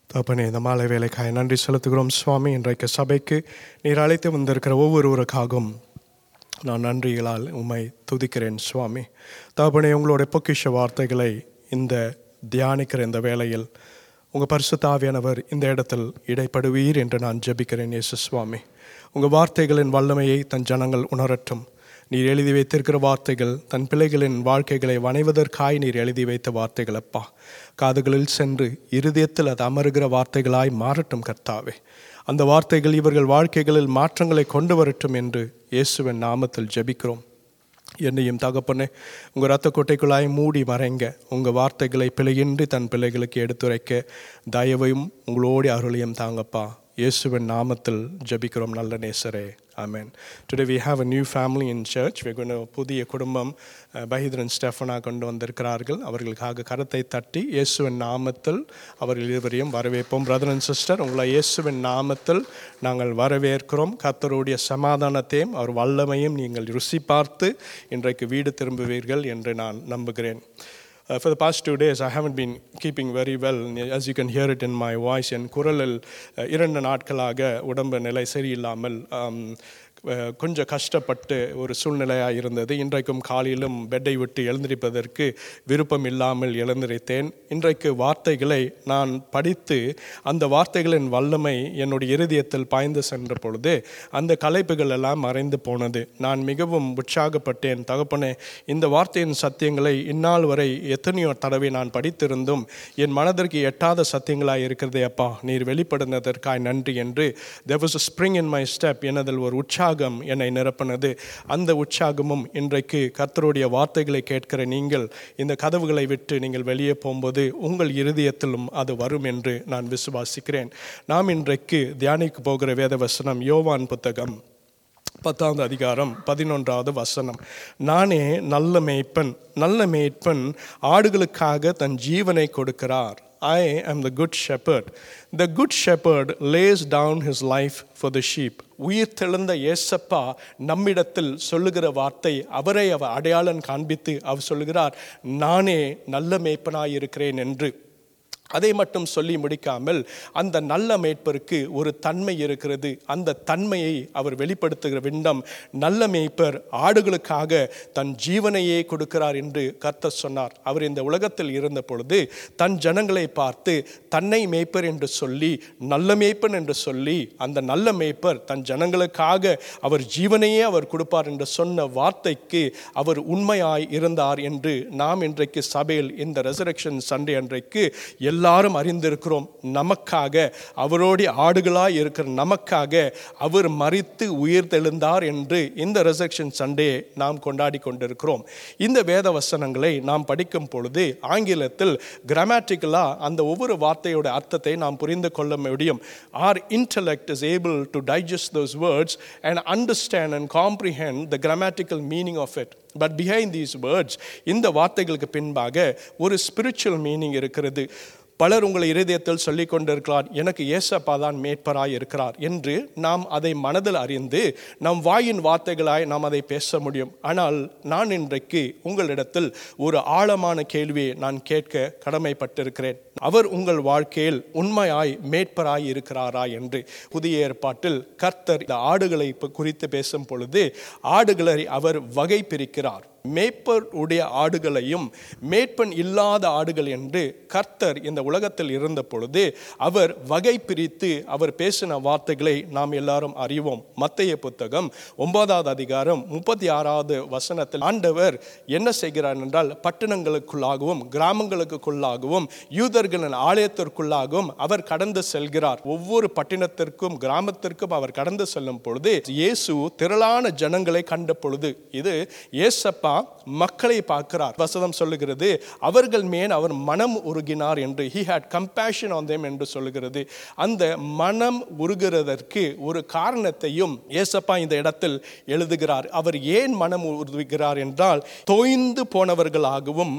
தப்பனே இந்த மாலை வேலைக்காய் நன்றி செலுத்துகிறோம் சுவாமி இன்றைக்கு சபைக்கு நீர் அழைத்து வந்திருக்கிற ஒவ்வொருவருக்காகவும் நான் நன்றிகளால் உம்மை துதிக்கிறேன் சுவாமி தகப்பனே உங்களுடைய பொக்கிஷ வார்த்தைகளை இந்த தியானிக்கிற இந்த வேளையில் உங்கள் பரிசுத்தாவியானவர் இந்த இடத்தில் இடைப்படுவீர் என்று நான் ஜெபிக்கிறேன் இயேசு சுவாமி உங்கள் வார்த்தைகளின் வல்லமையை தன் ஜனங்கள் உணரட்டும் நீர் எழுதி வைத்திருக்கிற வார்த்தைகள் தன் பிள்ளைகளின் வாழ்க்கைகளை வணைவதற்காய் நீர் எழுதி வைத்த வார்த்தைகள் அப்பா காதுகளில் சென்று இருதயத்தில் அது அமருகிற வார்த்தைகளாய் மாறட்டும் கர்த்தாவே அந்த வார்த்தைகள் இவர்கள் வாழ்க்கைகளில் மாற்றங்களை கொண்டு வரட்டும் என்று இயேசுவின் நாமத்தில் ஜெபிக்கிறோம் என்னையும் தகப்பனே உங்கள் ரத்த கொட்டைக்குள்ளாய் மூடி மறைங்க உங்கள் வார்த்தைகளை பிழையின்றி தன் பிள்ளைகளுக்கு எடுத்துரைக்க தயவையும் உங்களோட அருளையும் தாங்கப்பா இயேசுவின் நாமத்தில் ஜெபிக்கிறோம் நல்ல நேசரே amen today we have a new family in church வெகுன புதிய குடும்பம் அஹ், பஹித்ரன் ஸ்டெஃபனா கொண்டு வந்திருக்கிறார்கள் அவர்களுக்காக கரத்தை தட்டி இயேசுவின் நாமத்தில் அவர்கள் இருவரையும் வரவேற்போம் பிரதர் அண்ட் சிஸ்டர் உங்களை இயேசுவின் நாமத்தில் நாங்கள் வரவேற்கிறோம் கர்த்தருடைய சமாதானத்தையும் அவர் வல்லமையும் நீங்கள் ருசி பார்த்து இன்றைக்கு வீடு திரும்புவீர்கள் என்று நான் நம்புகிறேன் Uh, for the past two days, I haven't been keeping very well. As you can hear it in my voice, என் குரலில் uh, இரண்டு நாட்களாக உடம்பு நிலை சரியில்லாமல் um, uh, கொஞ்சம் கஷ்டப்பட்டு ஒரு சூழ்நிலையாக இருந்தது இன்றைக்கும் காலையிலும் பெட்டை விட்டு எழுந்திருப்பதற்கு விருப்பம் இல்லாமல் எழுந்திருத்தேன் இன்றைக்கு வார்த்தைகளை நான் படித்து அந்த வார்த்தைகளின் வல்லமை என்னுடைய இருதயத்தில் பாய்ந்து சென்ற பொழுது அந்த கலைப்புகள் எல்லாம் மறைந்து போனது நான் மிகவும் உற்சாகப்பட்டேன் தகப்பனே இந்த வார்த்தையின் சத்தியங்களை இந்நாள் வரை எத்தனையோ தடவை நான் படித்திருந்தும் என் மனதிற்கு எட்டாத சத்தியங்களாய் இருக்கிறதே அப்பா நீர் வெளிப்படுனதற்காய் நன்றி என்று there was a spring in my step எனதில் ஒரு உற்சாகம் என்னை நிரப்பினது அந்த உற்சாகமும் இன்றைக்கு கர்த்தருடைய வார்த்தைகளை கேட்கிற நீங்கள் இந்த கதவுகளை விட்டு நீங்கள் வெளியே போகும்போது உங்கள் இருதயத்திலும் அது வரும் என்று நான் விசுவாசிக்கிறேன் நாம் இன்றைக்கு தியானிக்க போகிற வேத வசனம் யோவான் புத்தகம் பத்தாவது அதிகாரம் பதினொன்றாவது வசனம் நானே நல்ல மேய்ப்பன் நல்ல மேய்ப்பன் ஆடுகளுக்காக தன் ஜீவனை கொடுக்கிறார் ஐ am the good shepherd the good shepherd lays down his life for the sheep உயிர் தெழுந்த ஏசப்பா நம்மிடத்தில் சொல்லுகிற வார்த்தை அவரை அவர் அடையாளம் காண்பித்து அவர் சொல்லுகிறார் நானே நல்ல மேய்ப்பனாய் இருக்கிறேன் என்று அதை மட்டும் சொல்லி முடிக்காமல் அந்த நல்ல மேய்ப்பருக்கு ஒரு தன்மை இருக்கிறது அந்த தன்மையை அவர் வெளிப்படுத்துகிற விண்டம் நல்ல மேய்ப்பர் ஆடுகளுக்காக தன் ஜீவனையே கொடுக்கிறார் என்று கர்த்தர் சொன்னார் அவர் இந்த உலகத்தில் இருந்த பொழுது தன் ஜனங்களை பார்த்து தன்னை மேய்ப்பர் என்று சொல்லி நல்ல மேய்ப்பன் என்று சொல்லி அந்த நல்ல மேய்ப்பர் தன் ஜனங்களுக்காக அவர் ஜீவனையே அவர் கொடுப்பார் என்று சொன்ன வார்த்தைக்கு அவர் உண்மையாய் இருந்தார் என்று நாம் இன்றைக்கு சபையில் இந்த ரெசரக்ஷன் சண்டே அன்றைக்கு எல்லாரும் அறிந்திருக்கிறோம் நமக்காக அவரோடைய ஆடுகளாய் இருக்கிற நமக்காக அவர் மறித்து உயிர் தெழுந்தார் என்று இந்த ரெசக்ஷன் சண்டே நாம் கொண்டாடி கொண்டிருக்கிறோம் இந்த வேத வசனங்களை நாம் படிக்கும் பொழுது ஆங்கிலத்தில் கிராமட்டிக்கலாக அந்த ஒவ்வொரு வார்த்தையோட அர்த்தத்தை நாம் புரிந்து கொள்ள முடியும் our intellect is able to digest those words and understand and comprehend the grammatical meaning of it but behind these words இந்த வார்த்தைகளுக்கு பின்பாக ஒரு ஸ்பிரிச்சுவல் மீனிங் இருக்கிறது பலர் உங்களை இருதயத்தில் சொல்லிக் கொண்டிருக்கிறார் எனக்கு ஏசப்பா தான் மேற்பராய் இருக்கிறார் என்று நாம் அதை மனதில் அறிந்து நம் வாயின் வார்த்தைகளாய் நாம் அதை பேச முடியும் ஆனால் நான் இன்றைக்கு உங்களிடத்தில் ஒரு ஆழமான கேள்வியை நான் கேட்க கடமைப்பட்டிருக்கிறேன் அவர் உங்கள் வாழ்க்கையில் உண்மையாய் மேற்பராய் இருக்கிறாரா என்று புதிய ஏற்பாட்டில் கர்த்தர் இந்த ஆடுகளை இப்ப குறித்து பேசும் பொழுது ஆடுகளை அவர் வகை பிரிக்கிறார் மேய்ப்பர் உடைய ஆடுகளையும் மேய்ப்பன் இல்லாத ஆடுகள் என்று கர்த்தர் இந்த உலகத்தில் இருந்த பொழுது அவர் வகை பிரித்து அவர் பேசின வார்த்தைகளை நாம் எல்லாரும் அறிவோம் மத்தைய புத்தகம் ஒன்பதாவது அதிகாரம் முப்பத்தி ஆறாவது வசனத்தில் ஆண்டவர் என்ன செய்கிறார் என்றால் பட்டணங்களுக்குள்ளாகவும் கிராமங்களுக்குள்ளாகவும் யூதர்களின் ஆலயத்திற்குள்ளாகவும் அவர் கடந்து செல்கிறார் ஒவ்வொரு பட்டினத்திற்கும் கிராமத்திற்கும் அவர் கடந்து செல்லும் பொழுது இயேசு திரளான ஜனங்களை கண்ட பொழுது இது ஏசப்பா மக்களை பார்க்கிறார் வசனம் சொல்லுகிறது அவர்கள் மேல் அவர் மனம் உருகினார் என்று he had compassion on them என்று சொல்லுகிறது அந்த மனம் உருகிறதற்கு ஒரு காரணத்தையும் ஏசப்பா இந்த இடத்தில் எழுதுகிறார் அவர் ஏன் மனம் உருகுகிறார் என்றால் தோய்ந்து போனவர்களாகவும்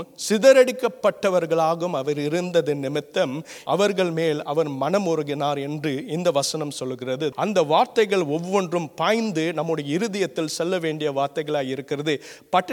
சிதறடிக்கப்பட்டவர்களாகவும் அவர் இருந்தது நிமித்தம் அவர்கள் மேல் அவர் மனம் உருகினார் என்று இந்த வசனம் சொல்லுகிறது அந்த வார்த்தைகள் ஒவ்வொன்றும் பாய்ந்து நம்முடைய இருதயத்தில் செல்ல வேண்டிய வார்த்தைகளாக இருக்கிறது பட்டின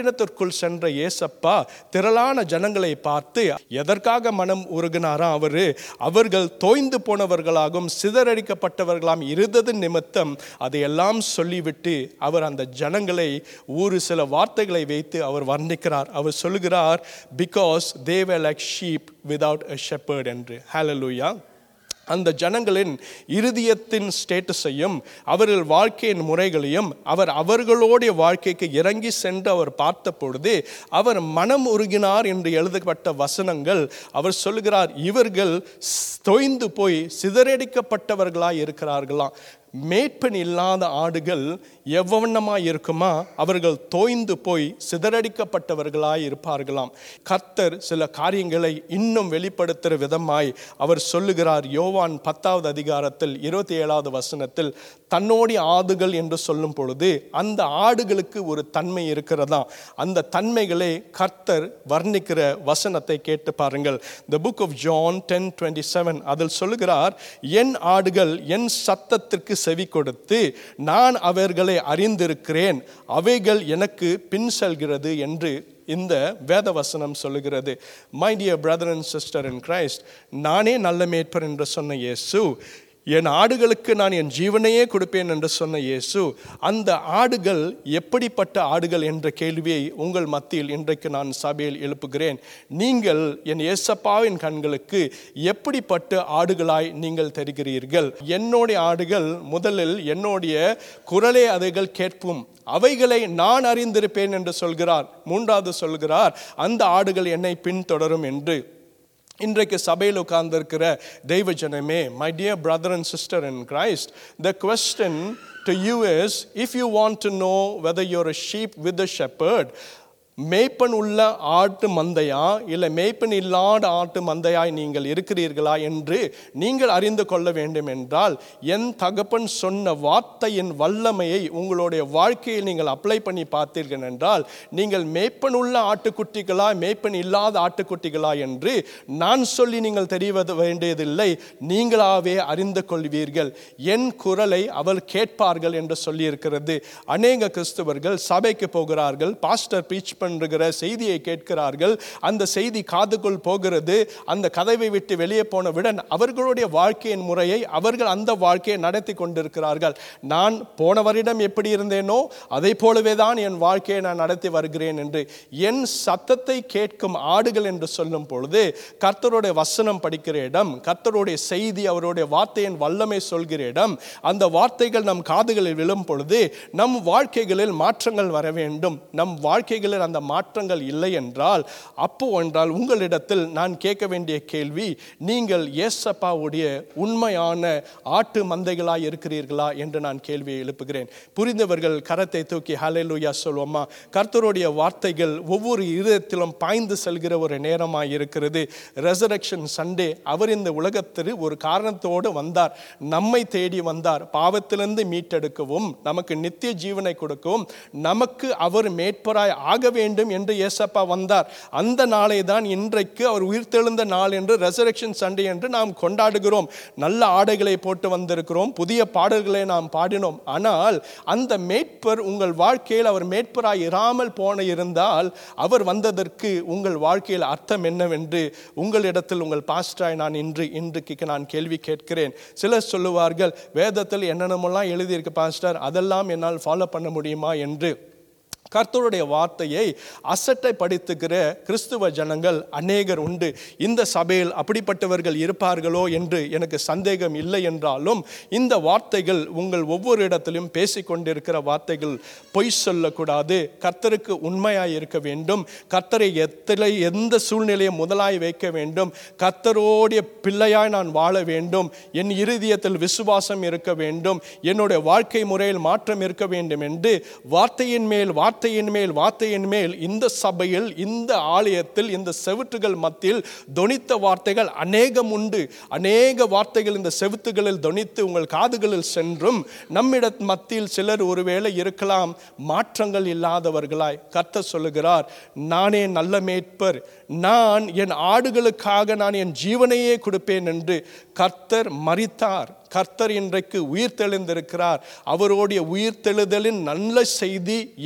பட்டணத்திற்குள் சென்ற ஏசப்பா திரளான ஜனங்களை பார்த்து எதற்காக மனம் உருகினாரா அவரு அவர்கள் தோய்ந்து போனவர்களாகவும் சிதறடிக்கப்பட்டவர்களாம் இருந்தது நிமித்தம் அதையெல்லாம் சொல்லிவிட்டு அவர் அந்த ஜனங்களை ஒரு சில வார்த்தைகளை வைத்து அவர் வர்ணிக்கிறார் அவர் சொல்லுகிறார் because they're like sheep without a shepherd என்று ஹalleluya அந்த ஜனங்களின் இருதயத்தின் ஸ்டேட்டஸையும் அவர்கள் வாழ்க்கையின் முறைகளையும் அவர் அவர்களுடைய வாழ்க்கைக்கு இறங்கி சென்று அவர் பார்த்த பொழுது அவர் மனம் உருகினார் என்று எழுதப்பட்ட வசனங்கள் அவர் சொல்லுகிறார் இவர்கள் தொய்ந்து போய் சிதறடிக்கப்பட்டவர்களாய் இருக்கிறார்களாம் மேய்ப்பன் இல்லாத ஆடுகள் எவ்வண்ணமாய் இருக்குமா அவர்கள் தோய்ந்து போய் சிதறடிக்கப்பட்டவர்களாய் இருப்பார்களாம் கர்த்தர் சில காரியங்களை இன்னும் வெளிப்படுத்துகிற விதமாய் அவர் சொல்லுகிறார் யோவான் பத்தாவது அதிகாரத்தில் இருபத்தி ஏழாவது வசனத்தில் தன்னோடைய ஆடுகள் என்று சொல்லும் பொழுது அந்த ஆடுகளுக்கு ஒரு தன்மை இருக்கிறதா அந்த தன்மைகளை கர்த்தர் வர்ணிக்கிற வசனத்தை கேட்டு பாருங்கள் the book of John ten twenty seven அதில் சொல்லுகிறார் என் ஆடுகள் என் சத்தத்திற்கு செவி கொடுத்து நான் அவர்களை அறிந்திருக்கிறேன் அவைகள் எனக்கு பின் செல்கிறது என்று இந்த வேத வசனம் சொல்லுகிறது my dear brother and sister in Christ நானே நல்ல மேற்பர் என்று சொன்ன இயேசு என் ஆடுகளுக்கு நான் என் ஜீவனையே கொடுப்பேன் என்று சொன்ன இயேசு அந்த ஆடுகள் எப்படிப்பட்ட ஆடுகள் என்ற கேள்வியை உங்கள் மத்தியில் இன்றைக்கு நான் சபையில் எழுப்புகிறேன் நீங்கள் என் ஏசப்பாவின் கண்களுக்கு எப்படிப்பட்ட ஆடுகளாய் நீங்கள் தெரிகிறீர்கள் என்னுடைய ஆடுகள் முதலில் என்னுடைய குரலை அதைகள் கேட்பும் அவைகளை நான் அறிந்திருப்பேன் என்று சொல்கிறார் மூன்றாவது சொல்கிறார் அந்த ஆடுகள் என்னை பின்தொடரும் என்று இன்றைக்கு சபையில் உட்கார்ந்திருக்கிற தெய்வ ஜனமே my dear brother and sister in Christ the question to you is if you want to know whether you're a sheep with a shepherd மேய்ப்பன் உள்ள ஆட்டு மந்தையா இல்லை மேய்ப்பன் இல்லாத ஆட்டு மந்தையாய் நீங்கள் இருக்கிறீர்களா என்று நீங்கள் அறிந்து கொள்ள வேண்டும் என்றால் என் தகப்பன் சொன்ன வார்த்தையின் வல்லமையை உங்களுடைய வாழ்க்கையில் நீங்கள் அப்ளை பண்ணி பார்த்தீர்கள் என்றால் நீங்கள் மேய்ப்பன் உள்ள ஆட்டுக்குட்டிகளா மேய்ப்பன் இல்லாத ஆட்டுக்குட்டிகளா என்று நான் சொல்லி நீங்கள் தெரிவது வேண்டியதில்லை நீங்களாவே அறிந்து கொள்வீர்கள் என் குரலை அவள் கேட்பார்கள் என்று சொல்லியிருக்கிறது அநேக கிறிஸ்தவர்கள் சபைக்கு போகிறார்கள் பாஸ்டர் பீச் பண்ணுகிற செய்தியை கேட்கிறார்கள் அந்த செய்தி காதுக்குள் போகிறது அந்த கதவை விட்டு வெளியே போனவுடன் அவர்களுடைய வாழ்க்கையின் முறையை அவர்கள் அந்த வாழ்க்கையை நடத்தி கொண்டிருக்கிறார்கள் நான் போன வருடம் எப்படி இருந்தேனோ அதை போலவே தான் என் வாழ்க்கையை நான் நடத்தி வருகிறேன் என்று என் சத்தத்தை கேட்கும் ஆடுகள் என்று சொல்லும் பொழுது கர்த்தருடைய வசனம் படிக்கிற இடம் கர்த்தருடைய செய்தி அவருடைய வார்த்தையின் வல்லமை சொல்கிற இடம் அந்த வார்த்தைகள் நம் காதுகளில் விழும் பொழுது நம் வாழ்க்கைகளில் மாற்றங்கள் வர வேண்டும் நம் வாழ்க்கைகளில் அந்த மாற்றங்கள் இல்லை என்றால் அப்போ என்றால் உங்களிடத்தில் நான் கேட்க வேண்டிய கேள்வி நீங்கள் ஏசப்பாவுடைய உண்மையான ஆட்டு மந்தைகளாய் இருக்கிறீர்களா என்று நான் கேள்வியை எழுப்புகிறேன் புரிந்தவர்கள் கரத்தை தூக்கி ஹalleluya சொல்வோமா கர்த்தருடைய வார்த்தைகள் ஒவ்வொரு இதயத்திலும் பாய்ந்து செல்கிற ஒரு நேரமாய் இருக்கிறது ரெசரக்ஷன் சண்டே அவர் இந்த உலகத்தில் ஒரு காரணத்தோடு வந்தார் நம்மை தேடி வந்தார் பாவத்திலிருந்து மீட்டெடுக்கவும் நமக்கு நித்திய ஜீவனை கொடுக்கவும் நமக்கு அவர் மேற்பராய் ஆக வேண்டும் என்று ஏசப்பா வந்தார் அந்த நாளை தான் இன்றைக்கு அவர் உயிர்த்தெழுந்த நாள் என்று ரெசரக்ஷன் சண்டே என்று நாம் கொண்டாடுகிறோம் நல்ல ஆடைகளை போட்டு வந்திருக்கிறோம் புதிய பாடல்களை நாம் பாடினோம் ஆனால் அந்த மேட்பர் உங்கள் வாழ்க்கையில் அவர் மேட்பராய் இராமல் போன இருந்தால் அவர் வந்ததற்கு உங்கள் வாழ்க்கையில் அர்த்தம் என்னவென்று உங்களிடத்தில் உங்கள் பாஸ்டராய் நான் இன்று இன்றைக்கு நான் கேள்வி கேட்கிறேன் சிலர் சொல்லுவார்கள் வேதத்தில் என்னென்னமெல்லாம் எழுதியிருக்கு பாஸ்டர் அதெல்லாம் என்னால் ஃபாலோ பண்ண முடியுமா என்று கர்த்தருடைய வார்த்தையை அசட்டை படித்துக்கிற கிறிஸ்துவ ஜனங்கள் அநேகர் உண்டு இந்த சபையில் அப்படிப்பட்டவர்கள் இருப்பார்களோ என்று எனக்கு சந்தேகம் இல்லை என்றாலும் இந்த வார்த்தைகள் உங்கள் ஒவ்வொரு இடத்திலும் பேசிக்கொண்டிருக்கிற வார்த்தைகள் பொய் சொல்லக்கூடாது கர்த்தருக்கு உண்மையாய் இருக்க வேண்டும் கர்த்தரை எத்தனை எந்த சூழ்நிலையை முதலாய் வைக்க வேண்டும் கர்த்தரோடைய பிள்ளையாய் நான் வாழ வேண்டும் என் இருதயத்தில் விசுவாசம் இருக்க வேண்டும் என்னுடைய வாழ்க்கை முறையில் மாற்றம் இருக்க வேண்டும் என்று வார்த்தையின் மேல் வார்த்தையின் மேல் வார்த்தையின் மேல் இந்த சபையில் இந்த ஆலயத்தில் இந்த செவுற்றுகள் மத்தியில் தொனித்த வார்த்தைகள் அநேகம் உண்டு அநேக வார்த்தைகள் இந்த செவுத்துகளில் தொனித்து உங்கள் காதுகளில் சென்றும் நம்மிட மத்தியில் சிலர் ஒருவேளை இருக்கலாம் மாற்றங்கள் இல்லாதவர்களாய் கர்த்தர் சொல்லுகிறார் நானே நல்ல மேய்ப்பர் நான் என் ஆடுகளுக்காக நான் என் ஜீவனையே கொடுப்பேன் என்று கர்த்தர் மறித்தார் கர்த்தர் இன்றைக்கு உயிர்த்தெழுந்திருக்கிறார் அவருடைய உயிர்த்தெழுதலின் நல்ல செய்தி எல்லா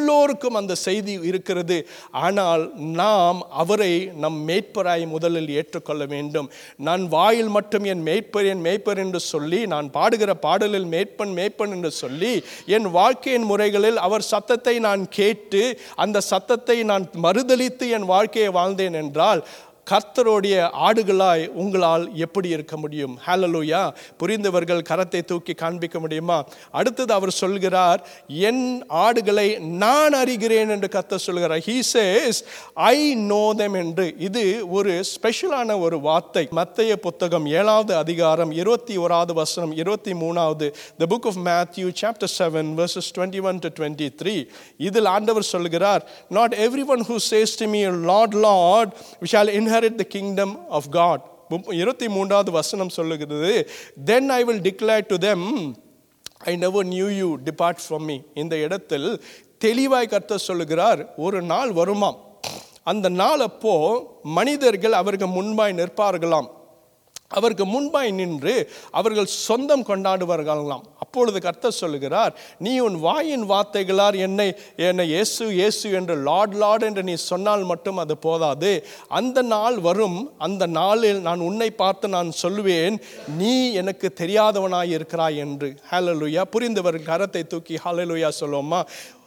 எல்லோருக்கும் அந்த செய்தி இருக்கிறது ஆனால் நாம் அவரை நம் மேய்ப்பராய் முதலில் ஏற்றுக்கொள்ள வேண்டும் நான் வாயில் மட்டும் என் மேய்ப்பர் என் மேய்ப்பர் என்று சொல்லி நான் பாடுகிற பாடலில் மேய்ப்பன் மேய்ப்பன் என்று சொல்லி என் வாழ்க்கையின் முறைகளில் அவர் சத்தத்தை நான் கேட்டு அந்த சத்தத்தை நான் மறுதலித்து என் வாழ்க்கையை வாழ்ந்தேன் என்றால் கர்த்தருடைய ஆடுகளாய் உங்களால் எப்படி இருக்க முடியும் ஹalleluya புரிந்தவர்கள் கரத்தை தூக்கி காண்பிக்க முடியுமா அடுத்தது அவர் சொல்கிறார் என் ஆடுகளை நான் அறிகிறேன் என்று கர்த்தர் சொல்கிறார் he says i know them என்று இது ஒரு ஸ்பெஷலான ஒரு வார்த்தை மத்தேய புத்தகம் ஏழாவது அதிகாரம் இருபத்தி ஓராவது வசனம் இருபத்தி மூணாவது the book of matthew chapter 7 verses 21 to 23 இதில் ஆண்டவர் சொல்கிறார் not everyone who says to me lord lord shall inherit the kingdom of god முப்ப- இருபத்தி மூன்றாவது வசனம் சொல்லுகிறது then i will declare to them I never knew you depart from me இந்த இடத்தில் தெளிவாய் கர்த்தர் சொல்லுகிறார் ஒரு நாள் வருமாம் அந்த நாள் அப்போ மனிதர்கள் அவருக்கு முன்பாய் நிற்பார்களாம் அவருக்கு முன்பாய் நின்று அவர்கள் சொந்தம் கொண்டாடுவார்களாம் அப்பொழுது கர்த்தர் சொல்லுகிறார் நீ உன் வாயின் வார்த்தைகளால் என்னை என்னை இயேசு இயேசு என்று லார்ட் லார்ட் என்று நீ சொன்னால் மட்டும் அது போதாது அந்த நாள் வரும் அந்த நாளில் நான் உன்னை பார்த்து நான் சொல்லுவேன் நீ எனக்கு தெரியாதவனாய் இருக்கிறாய் என்று ஹalleluya புரிந்தவர் கரத்தை தூக்கி ஹalleluya சொல்லுவோமா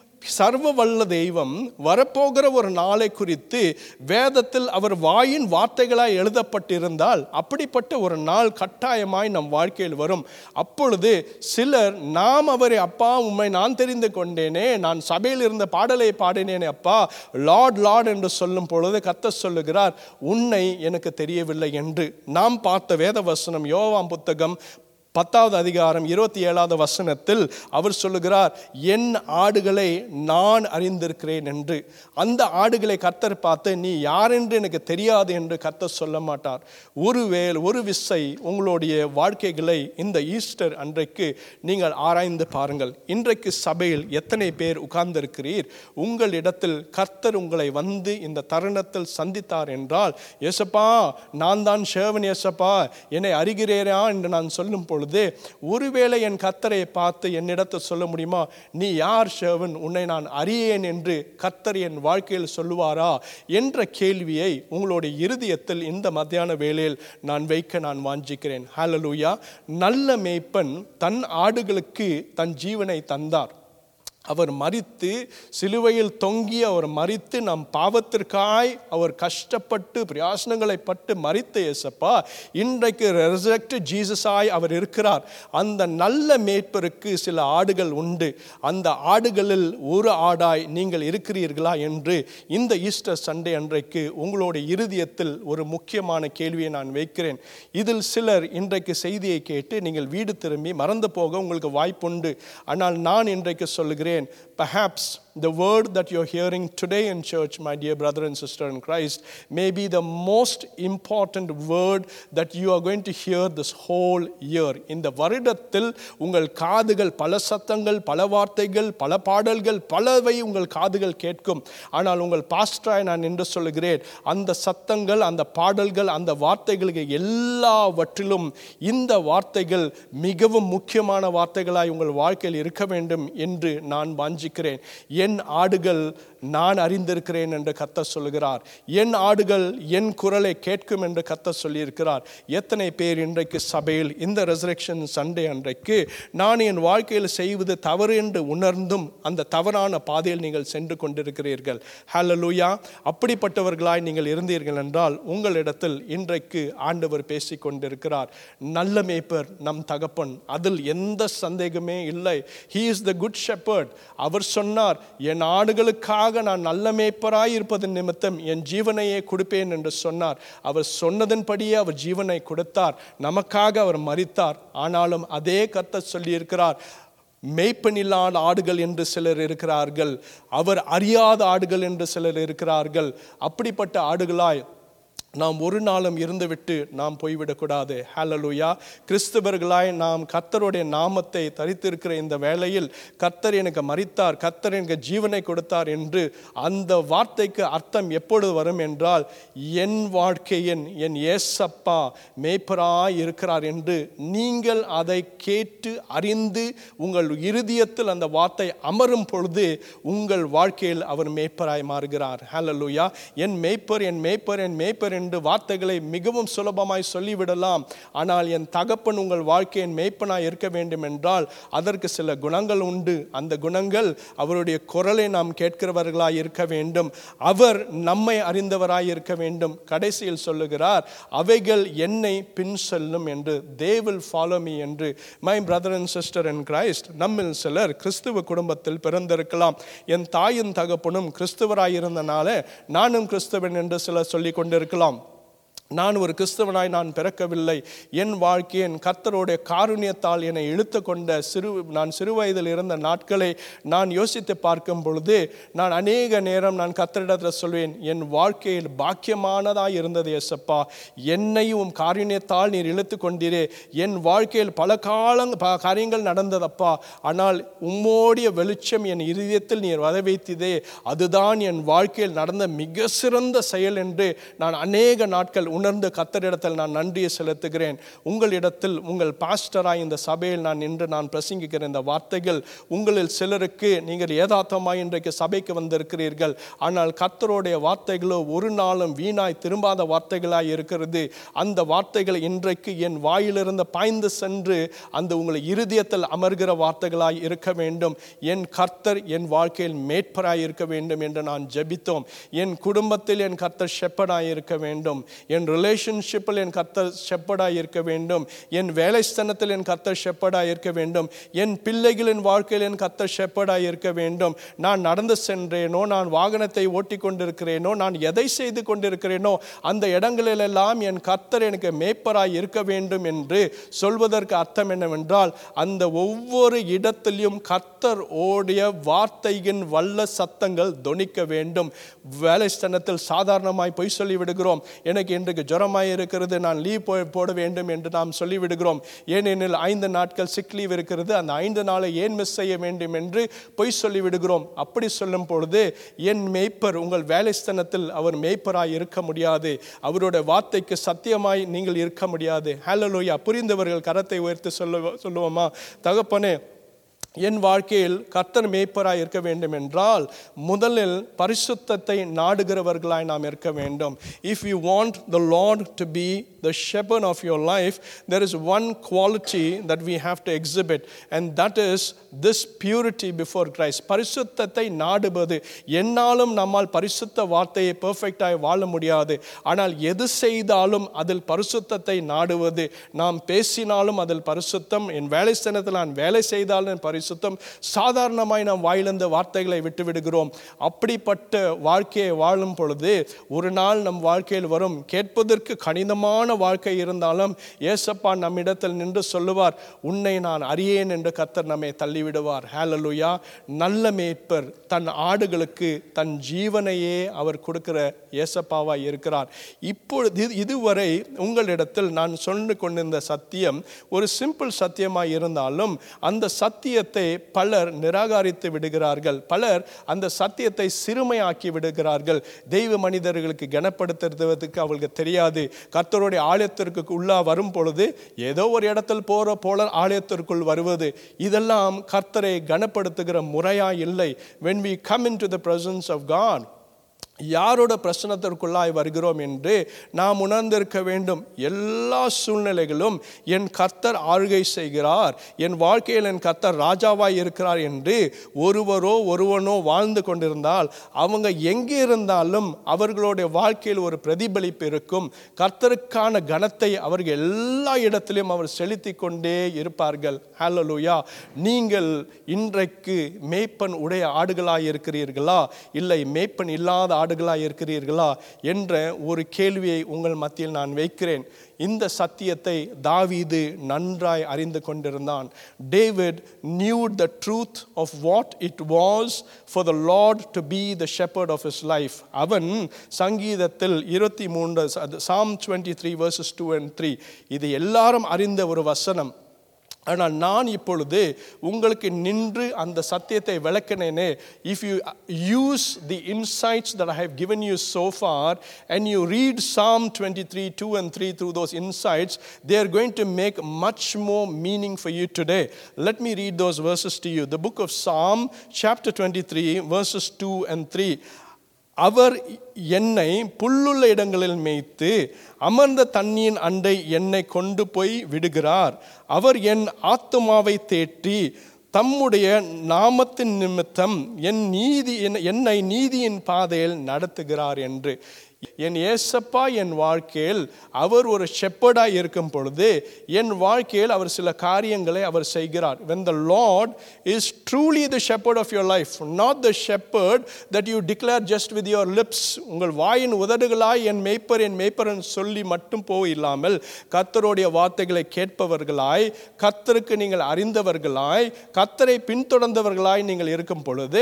சர்வ வல்ல தெய்வம் வரப்போகிற ஒரு நாளை குறித்து வேதத்தில் அவர் வாயின் வார்த்தைகளாய் எழுதப்பட்டிருந்தால் அப்படிப்பட்ட ஒரு நாள் கட்டாயமாய் நம் வாழ்க்கையில் வரும் அப்பொழுது சிலர் நாம் அவரை அப்பா உம்மை நான் தெரிந்து கொண்டேனே நான் சபையில் இருந்த பாடலை பாடினேனே அப்பா லார்ட் லார்ட் என்று சொல்லும் பொழுது கர்த்தர் சொல்லுகிறார் உன்னை எனக்கு தெரியவில்லை என்று நாம் பார்த்த வேத வசனம் யோவாம் புத்தகம் பத்தாவது அதிகாரம் இருபத்தி ஏழாவது வசனத்தில் அவர் சொல்லுகிறார் என் ஆடுகளை நான் அறிந்திருக்கிறேன் என்று அந்த ஆடுகளை கர்த்தர் பார்த்து நீ யார் என்று எனக்கு தெரியாது என்று கர்த்தர் சொல்ல மாட்டார் ஒருவேள் ஒரு விசை உங்களுடைய வாழ்க்கைகளை இந்த ஈஸ்டர் அன்றைக்கு நீங்கள் ஆராய்ந்து பாருங்கள் இன்றைக்கு சபையில் எத்தனை பேர் உட்கார்ந்திருக்கிறீர் உங்களிடத்தில் கர்த்தர் உங்களை வந்து இந்த தருணத்தில் சந்தித்தார் என்றால் ஏசப்பா நான் தான் ஷேவன் ஏசப்பா என்னை அறிகிறேரா என்று நான் சொல்லும் பொழுது ஒருவேளை என் கர்த்தரை பார்த்து என்னிடத்தில் சொல்ல முடியுமா நீ யார் ஷேவன் உன்னை நான் அறியேன் என்று கர்த்தர் என் வாழ்க்கையில் சொல்லுவாரா என்ற கேள்வியை உங்களுடைய இருதயத்தில் இந்த மத்தியான வேளையில் நான் வைக்க நான் வாஞ்சிக்கிறேன் ஹalleluya நல்ல மேய்ப்பன் தன் ஆடுகளுக்கு தன் ஜீவனை தந்தார் அவர் மரித்து சிலுவையில் தொங்கி அவர் மரித்து நம் பாவத்திற்காய் அவர் கஷ்டப்பட்டு பிரயாசனங்களை பட்டு மரித்த இயேசப்பா இன்றைக்கு ரெசரக்ட் ஜீசஸாய் அவர் இருக்கிறார் அந்த நல்ல மேய்ப்பருக்கு சில ஆடுகள் உண்டு அந்த ஆடுகளில் ஒரு ஆடாய் நீங்கள் இருக்கிறீர்களா என்று இந்த ஈஸ்டர் சண்டே அன்றைக்கு உங்களுடைய இருதயத்தில் ஒரு முக்கியமான கேள்வியை நான் வைக்கிறேன் இதில் சிலர் இன்றைக்கு செய்தியை கேட்டு நீங்கள் வீடு திரும்பி மறந்து போக உங்களுக்கு வாய்ப்புண்டு ஆனால் நான் இன்றைக்கு சொல்லுகிறேன் perhaps the word that you're hearing today in church, my dear brother and sister in Christ, may be the most important word that you are going to hear this whole year. இந்த வருடத்தில் உங்கள் காதுகள் பல சத்தங்கள் பல வார்த்தைகள் பல பாடல்கள் பலவை உங்கள் காதுகள் கேட்கும் ஆனால் உங்கள் பாஸ்டராய் நான் என்று சொல்லுகிறேன் அந்த சத்தங்கள் அந்த பாடல்கள் அந்த வார்த்தைகளுக்கு எல்லாவற்றிலும் இந்த வார்த்தைகள் மிகவும் முக்கியமான வார்த்தைகளாய் உங்கள் வாழ்க்கையில் இருக்க வேண்டும் என்று நான் வாஞ்சிக்கிறேன் என் ஆடுகள் நான் அறிந்திருக்கிறேன் என்று கர்த்தர் சொல்லுகிறார் என் ஆடுகள் என் குரலை கேட்கும் என்று கர்த்தர் சொல்லியிருக்கிறார் எத்தனை பேர் இன்றைக்கு சபையில் இந்த ரெசரெக்ஷன் சண்டே அன்றைக்கு நான் என் வாழ்க்கையில் செய்வது தவறு என்று உணர்ந்தும் அந்த தவறான பாதையில் நீங்கள் சென்று கொண்டிருக்கிறீர்கள் ஹalleluya அப்படிப்பட்டவர்களாய் நீங்கள் இருந்தீர்கள் என்றால் உங்களிடத்தில் இன்றைக்கு ஆண்டவர் பேசிக் கொண்டிருக்கிறார் நல்ல மேய்ப்பர் நம் தகப்பன் அதில் எந்த சந்தேகமே இல்லை he is the good shepherd அவர் சொன்னார் என் ஆடுகளுக்காக நான் நல்ல மேய்ப்பராய் இருப்பதன் நிமித்தம் என் ஜீவனையே கொடுப்பேன் என்று சொன்னார் அவர் சொன்னதன்படியே அவர் ஜீவனை கொடுத்தார் நமக்காக அவர் மரித்தார் ஆனாலும் அதே கர்த்தர் சொல்லியிருக்கிறார் மேய்ப்பனில்லாத ஆடுகள் என்று சிலர் இருக்கிறார்கள் அவர் அறியாத ஆடுகள் என்று சிலர் இருக்கிறார்கள் அப்படிப்பட்ட ஆடுகளாய் நாம் ஒரு நாளும் இருந்துவிட்டு நாம் போய்விடக்கூடாது ஹalleluya கிறிஸ்தவர்களாய் நாம் கர்த்தருடைய நாமத்தை தரித்திருக்கிற இந்த வேளையில் கர்த்தர் எனக்கு மரித்தார் கர்த்தர் எனக்கு ஜீவனை கொடுத்தார் என்று அந்த வார்த்தைக்கு அர்த்தம் எப்பொழுது வரும் என்றால் என் வாழ்க்கையின் என் ஏசப்பா மேய்ப்பராய் இருக்கிறார் என்று நீங்கள் அதை கேட்டு அறிந்து உங்கள் இருதயத்தில் அந்த வார்த்தை அமரும் பொழுது உங்கள் வாழ்க்கையில் அவர் மேய்ப்பராய் மாறுகிறார் ஹalleluya என் மேய்ப்பர் என் மேய்ப்பர் என் மேய்ப்பர் என்று வார்த்தைகளை மிகவும் சுலபமாய் சொல்லிவிடலாம் ஆனால் என் தகப்பன் உங்கள் வாழ்க்கையின் மேய்ப்பனாய் இருக்க வேண்டும் என்றால் அதற்கு சில குணங்கள் உண்டு அந்த குணங்கள் அவருடைய குரலை நாம் கேட்கிறவர்களாய் இருக்க வேண்டும் அவர் நம்மை அறிந்தவராய் இருக்க வேண்டும் கடைசியில் சொல்லுகிறார் அவைகள் என்னை பின் செல்லும் என்று தே வில் ஃபாலோ மீ என்று my brother and sister and Christ நம்மில் சிலர் கிறிஸ்துவ குடும்பத்தில் பிறந்திருக்கலாம் என் தாயின் தகப்பனும் கிறிஸ்துவராய் இருந்தனால நானும் கிறிஸ்தவன் என்று சிலர் சொல்லிக் கொண்டிருக்கலாம் நான் ஒரு கிறிஸ்தவனாய் நான் பிறக்கவில்லை என் வாழ்க்கை என் கர்த்தருடைய காருண்யத்தால் என்னை இழுத்து கொண்ட சிறு நான் சிறு வயதில் இருந்த நாட்களை நான் யோசித்து பார்க்கும் பொழுது நான் அநேக நேரம் நான் கர்த்தரிடத்தில் சொல்வேன் என் வாழ்க்கையில் பாக்கியமானதாய் இருந்தது எசப்பா என்னையும் உம் காருண்யத்தால் நீர் இழுத்து கொண்டீரே என் வாழ்க்கையில் பல காலங் ப காரியங்கள் நடந்ததப்பா ஆனால் உம்மோடைய வெளிச்சம் என் இருதயத்தில் நீர் வத வைத்ததே அதுதான் என் வாழ்க்கையில் நடந்த மிக சிறந்த செயல் என்று நான் அநேக நாட்கள் உணர்ந்து கத்தரிடத்தில் நான் நன்றியை செலுத்துகிறேன் உங்களிடத்தில் உங்கள் பாஸ்டராய் இந்த சபையில் நான் நின்று நான் பிரசங்கிக்கிற இந்த வார்த்தைகள் உங்களில் சிலருக்கு நீங்கள் ஏதாத்தமாய் இன்றைக்கு சபைக்கு வந்திருக்கிறீர்கள் ஆனால் கர்த்தருடைய வார்த்தைகளோ ஒரு நாளும் வீணாய் திரும்பாத வார்த்தைகளாய் இருக்கிறது அந்த வார்த்தைகள் இன்றைக்கு என் வாயிலிருந்து பாய்ந்து சென்று அந்த உங்களை இருதயத்தில் அமர்கிற வார்த்தைகளாய் இருக்க வேண்டும் என் கர்த்தர் என் வாழ்க்கையில் மேற்பராய் இருக்க வேண்டும் என்று நான் ஜெபித்தோம் என் குடும்பத்தில் என் கர்த்தர் ஷெப்படாய் இருக்க வேண்டும் என் ரிலேஷன்ஷிப்பில் என் கர்த்தர் ஷெப்படாய் இருக்க வேண்டும் என் வேலை ஸ்தனத்தில் என் கர்த்தர் ஷெப்படாய் இருக்க வேண்டும் என் பிள்ளைகளின் வாழ்க்கையில் என் கர்த்தர் ஷெப்படாய் இருக்க வேண்டும் நான் நடந்து சென்றேனோ நான் வாகனத்தை ஓட்டி கொண்டிருக்கிறேனோ நான் எதை செய்து கொண்டிருக்கிறேனோ அந்த இடங்களிலெல்லாம் என் கர்த்தர் எனக்கு மேய்ப்பராய் இருக்க வேண்டும் என்று சொல்வதற்கு அர்த்தம் என்னவென்றால் அந்த ஒவ்வொரு இடத்திலும் கர்த்தர் ஓடிய வார்த்தையின் வல்ல சத்தங்கள் தொனிக்க வேண்டும் வேலை ஸ்தனத்தில் சாதாரணமாய் பொய் சொல்லி விடுகிறோம் எனக்கு இன்றைக்கு ஜுரமாய் இருக்கிறது நான் லீவ் போ போட வேண்டும் என்று நாம் சொல்லிவிடுகிறோம் ஏனெனில் ஐந்து நாட்கள் சிக் லீவ் இருக்கிறது அந்த ஐந்து நாளை ஏன் மிஸ் செய்ய வேண்டும் என்று பொய் சொல்லி விடுகிறோம் அப்படி சொல்லும் பொழுது என் மேய்ப்பர் உங்கள் வேலை ஸ்தனத்தில் அவர் மேய்ப்பராய் இருக்க முடியாது அவருடைய வார்த்தைக்கு சத்தியமாய் நீங்கள் இருக்க முடியாது ஹalleluya புரிந்தவர்கள் கரத்தை உயர்த்தி சொல்ல சொல்லுவோமா தகப்பனே என் வாழ்க்கையில் கர்த்தர் மேய்ப்பராய் இருக்க வேண்டும் என்றால் முதலில் பரிசுத்தத்தை நாடுகிறவர்களாய் நாம் இருக்க வேண்டும் if you want the Lord to be the shepherd of your life there is one quality that we have to exhibit and that is this purity before Christ பரிசுத்தத்தை நாடுவது என்னாலும் நம்மால் பரிசுத்த வார்த்தையை பெர்ஃபெக்டாய் வாழ முடியாது ஆனால் எது செய்தாலும் அதில் பரிசுத்தத்தை நாடுவது நாம் பேசினாலும் அதில் பரிசுத்தம் என் வேலை ஸ்தானத்தில் நான் வேலை செய்தாலும் பரிசுத்தம் சாதாரணமாய் நாம் வாயிலிருந்த வார்த்தைகளை விட்டு விடுகிறோம் அப்படிப்பட்ட வாழ்க்கையை வாழும் பொழுது ஒரு நாள் நம் வாழ்க்கையில் வரும் கேட்பதற்கு கணிதமான வாழ்க்கை இருந்தாலும் ஏசப்பா நம்மிடத்தில் நின்று சொல்லுவார் உன்னை நான் அறியேன் என்று கர்த்தர் நம்மை தள்ளிவிடுவார் ஹalleluya நல்ல மேய்ப்பர் தன் ஆடுகளுக்கு தன் ஜீவனையே அவர் கொடுக்கிற ஏசப்பாவாய் இருக்கிறார் இப்பொழுது இது- இதுவரை உங்களிடத்தில் நான் சொல்லி கொண்டிருந்த சத்தியம் ஒரு சிம்பிள் சத்தியமாய் இருந்தாலும் அந்த சத்தியத்தை பலர் நிராகரித்து விடுகிறார்கள் பலர் அந்த சத்தியத்தை சிறுமையாக்கி விடுகிறார்கள் தெய்வ மனிதர்களுக்கு கனப்படுத்துறதுக்கு அவங்களுக்கு தெரியாது கர்த்தருடைய ஆலயத்திற்கு உள்ளா வரும் பொழுது ஏதோ ஒரு இடத்தில் போற போல ஆலயத்திற்குள் வருவது இதெல்லாம் கர்த்தரை கனப்படுத்துகிற முறையா இல்லை when we come into the presence of God யாரோட பிரச்சனத்திற்குள்ளாய் வருகிறோம் என்று நாம் உணர்ந்திருக்க வேண்டும் எல்லா சூழ்நிலைகளும் என் கர்த்தர் ஆளுகை செய்கிறார் என் வாழ்க்கையில் என் கர்த்தர் ராஜாவாய் இருக்கிறார் என்று ஒருவரோ ஒருவனோ வாழ்ந்து கொண்டிருந்தால் அவங்க எங்கே இருந்தாலும் அவர்களுடைய வாழ்க்கையில் ஒரு பிரதிபலிப்பு இருக்கும் கர்த்தருக்கான கனத்தை அவர்கள் எல்லா இடத்திலும் அவர் செலுத்தி கொண்டே இருப்பார்கள் ஹalleluya நீங்கள் இன்றைக்கு மேய்ப்பன் உடைய ஆடுகளாய் இருக்கிறீர்களா இல்லை மேய்ப்பன் இல்லாத ஆடுகளாய் இருக்கிறீர்களா என்ற ஒரு கேள்வியை உங்கள் மத்தியில் நான் வைக்கிறேன் இந்த சத்தியத்தை தாவீது நன்றாய் அறிந்து கொண்டிருந்தான் David knew the truth of what it was for the Lord to be the shepherd of his life அவன் சங்கீதத்தில் இருபத்தி மூன்று psalm twenty three verses two and three இது எல்லாரும் அறிந்த ஒரு வசனம் ஆனால் நான் இப்பொழுது உங்களுக்கு நின்று அந்த சத்தியத்தை விளக்கினேனே if you use the insights that I have given you so far and you read Psalm 23, 2 and 3 through those insights, they are going to make much more meaning for you today. Let me read those verses to you. The book of Psalm, chapter 23, verses 2 and 3. அவர் என்னை புல்லுள்ள இடங்களில் மேய்த்து அமர்ந்த தண்ணியின் அண்டை என்னை கொண்டு போய் விடுகிறார் அவர் என் ஆத்துமாவை தேற்றி தம்முடைய நாமத்தின் நிமித்தம் என் நீதி என்- என்னை நீதியின் பாதையில் நடத்துகிறார் என்று என் ஏசப்பா என் வாழ்க்கையில் அவர் ஒரு ஷெப்பர்டாக இருக்கும் பொழுது என் வாழ்க்கையில் அவர் சில காரியங்களை அவர் செய்கிறார் when the lord is truly the shepherd of your life not the shepherd that you declare just with your lips உங்கள் வாயின் உதடுகளாய் என் மேய்ப்பர் என் மேய்ப்பரன் சொல்லி மட்டும் போய் இல்லாமல் கர்த்தருடைய வார்த்தைகளை கேட்பவர்களாய் கர்த்தருக்கு நீங்கள் அறிந்தவர்களாய் கர்த்தரை பின்தொடர்ந்தவர்களாய் நீங்கள் இருக்கும் பொழுது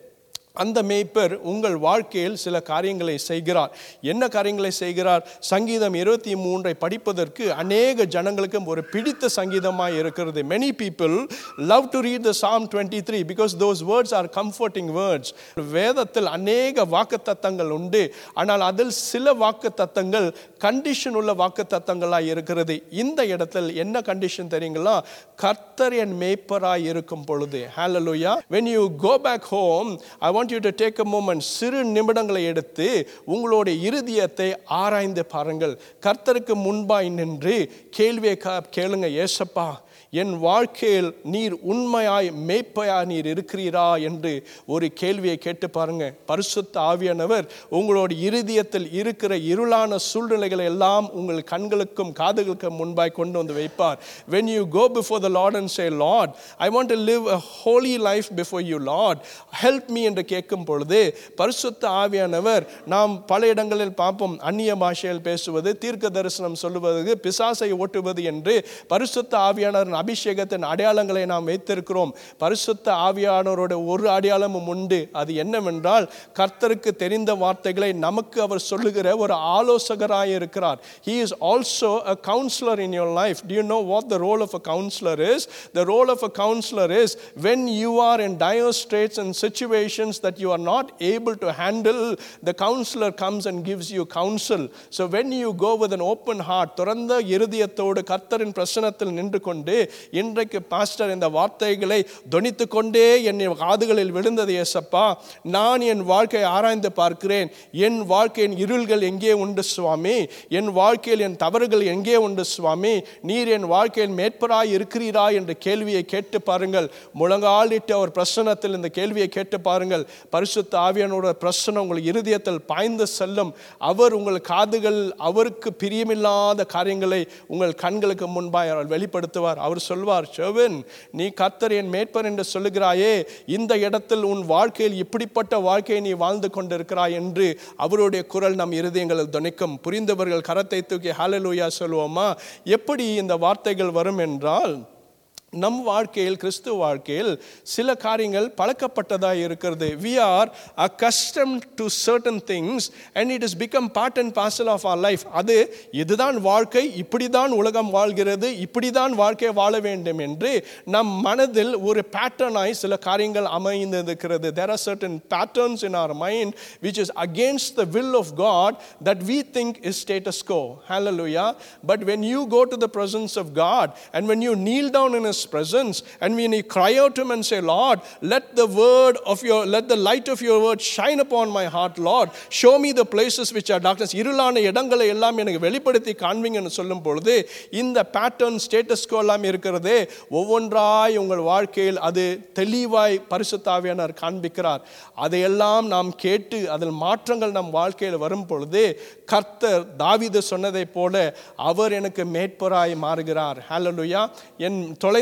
அந்த மேய்ப்பர் உங்கள் வாழ்க்கையில் சில காரியங்களை செய்கிறார் என்ன காரியங்களை செய்கிறார் சங்கீதம் இருபத்தி மூன்றை படிப்பதற்கு அநேக ஜனங்களுக்கு ஒரு பிடித்த சங்கீதமாக இருக்கிறது many people love to read the psalm 23 because those words are comforting words வேதத்தில் அநேக வாக்குத்தத்தங்கள் உண்டு ஆனால் அதில் சில வாக்குத்தத்தங்கள் கண்டிஷன் உள்ள வாக்குத்தத்தங்களாக இருக்கிறது இந்த இடத்தில் என்ன கண்டிஷன் தெரியுங்களா கர்த்தர் என் மேய்ப்பராய் இருக்கும் பொழுது ஹalleluya when you go back home i want you to take a moment சிறு நிமிடங்களை எடுத்து உங்களுடைய இருதயத்தை ஆராய்ந்து பாருங்கள் கர்த்தருக்கு முன்பாய் நின்று கேள்வியை கா- கேளுங்க ஏசப்பா என் வாழ்க்கையில் நீர் உண்மையாய் மேய்ப்பையா நீர் இருக்கிறீரா என்று ஒரு கேள்வியை கேட்டு பாருங்க பரிசுத்த ஆவியானவர் உங்களோட இருதயத்தில் இருக்கிற இருளான சூழ்நிலைகளை எல்லாம் உங்கள் கண்களுக்கும் காதுகளுக்கும் முன்பாய் கொண்டு வந்து வைப்பார் when you go before the lord and say lord i want to live a holy life before you lord help me என்று கேட்கும் பொழுது பரிசுத்த ஆவியானவர் நாம் பல இடங்களில் பார்ப்போம் அந்நிய பாஷையில் பேசுவது தீர்க்க தரிசனம் சொல்லுவது பிசாசை ஓட்டுவது என்று பரிசுத்த ஆவியானவரின் அபிஷேகத்தின் அடையாளங்களை நாம் வைத்திருக்கிறோம் பரிசுத்த ஆவியானவரோட ஒரு அடையாளமும் உண்டு அது என்னவென்றால் கர்த்தருக்கு தெரிந்த வார்த்தைகளை நமக்கு அவர் சொல்லுகிற ஒரு ஆலோசகராய் இருக்கிறார் he is also a counselor in your life do you know what the role of a counselor is the role of a counselor is when you are in dire straits and situations that you are not able to handle the counselor comes and gives you counsel so when you go with an open heart திறந்த இருதயத்தோடு கர்த்தரின் பிரசனத்தில் நின்று கொண்டு இன்றைக்கு pastor இந்த வார்த்தைகளை தொனித்து கொண்டே என் காதுகளில் விழுந்தது ஏசப்பா நான் என் வாழ்க்கையை ஆராய்ந்து பார்க்கிறேன் என் வாழ்க்கையின் இருள்கள் எங்கே உண்டு சுவாமி என் வாழ்க்கையில் என் தவறுகள் எங்கே உண்டு சுவாமி நீர் என் வாழ்க்கையில் மேற்பராய் இருக்கிறீரா என்ற கேள்வியை கேட்டு பாருங்கள் முழங்காலிட்டு அவர் பிரசனத்தில் இந்த கேள்வியை கேட்டு பாருங்கள் பரிசுத்த ஆவியானோட பிரசனம் உங்கள் இருதயத்தில் பாய்ந்து செல்லும் அவர் உங்கள் காதுகள் அவருக்கு பிரியமில்லாத காரியங்களை உங்கள் கண்களுக்கு முன்பாய் அவர் வெளிப்படுத்துவார் அவர் சொல்வார் செவன் நீ கர்த்தர் என் மேற்பர் என்று சொல்லுகிறாயே இந்த இடத்தில் உன் வாழ்க்கையில் இப்படிப்பட்ட வாழ்க்கையை நீ வாழ்ந்து கொண்டிருக்கிறாய் என்று அவருடைய குரல் நம் இருதயங்களில் துணிக்கும் புரிந்தவர்கள் கரத்தை தூக்கி ஹalleluya சொல்லுவோமா எப்படி இந்த வார்த்தைகள் வரும் என்றால் நம் வாழ்க்கையில் கிறிஸ்துவ வாழ்க்கையில் சில காரியங்கள் பழக்கப்பட்டதாக இருக்கிறது we are accustomed to certain things and it is become part and parcel of our life அது இதுதான் வாழ்க்கை இப்படி தான் உலகம் வாழ்கிறது இப்படி தான் வாழ்க்கை வாழ வேண்டும் என்று நம் மனதில் ஒரு பேட்டர்னாய் சில காரியங்கள் அமைந்திருக்கிறது there are certain patterns in our mind which is against the will of God that we think is status quo hallelujah but when you go to the presence of God and when you kneel down in his presence and when you cry out to him and say lord let the word of your let the light of your word shine upon my heart lord show me the places which are darkness இருளான இடங்களை எல்லாம் எனக்கு வெளிப்படுத்தி காண்பீங்கன்னு சொல்லும் பொழுது இந்த pattern status எல்லாம் இருக்கிறது ஒவ்வொன்றாய் உங்கள் வாழ்க்கையில் அது தெளிவாய் பரிசுத்தாவியானவர் காண்பிக்கிறார் அதையெல்லாம் நாம் கேட்டு அதில் மாற்றங்கள் நம் வாழ்க்கையில் வரும் பொழுது கர்த்தர் தாவீது சொன்னதைப் போல அவர் எனக்கு மேற்பராய் மாறுகிறார் ஹalleluya என் தொலைந்த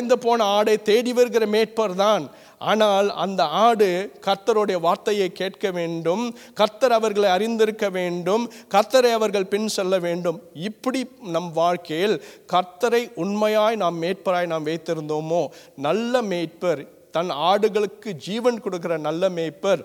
தொலைந்து போன ஆடை தேடி வருகிற மேய்ப்பர் தான் ஆனால் அந்த ஆடு கர்த்தருடைய வார்த்தையை கேட்க வேண்டும் கர்த்தர் அவர்களை அறிந்திருக்க வேண்டும் கர்த்தரை அவர்கள் பின் செல்ல வேண்டும் இப்படி நம் வாழ்க்கையில் கர்த்தரை உண்மையாய் நாம் மேய்ப்பராய் நாம் வைத்திருந்தோமோ நல்ல மேய்ப்பர் தன் ஆடுகளுக்கு ஜீவன் கொடுக்கிற நல்ல மேய்ப்பர்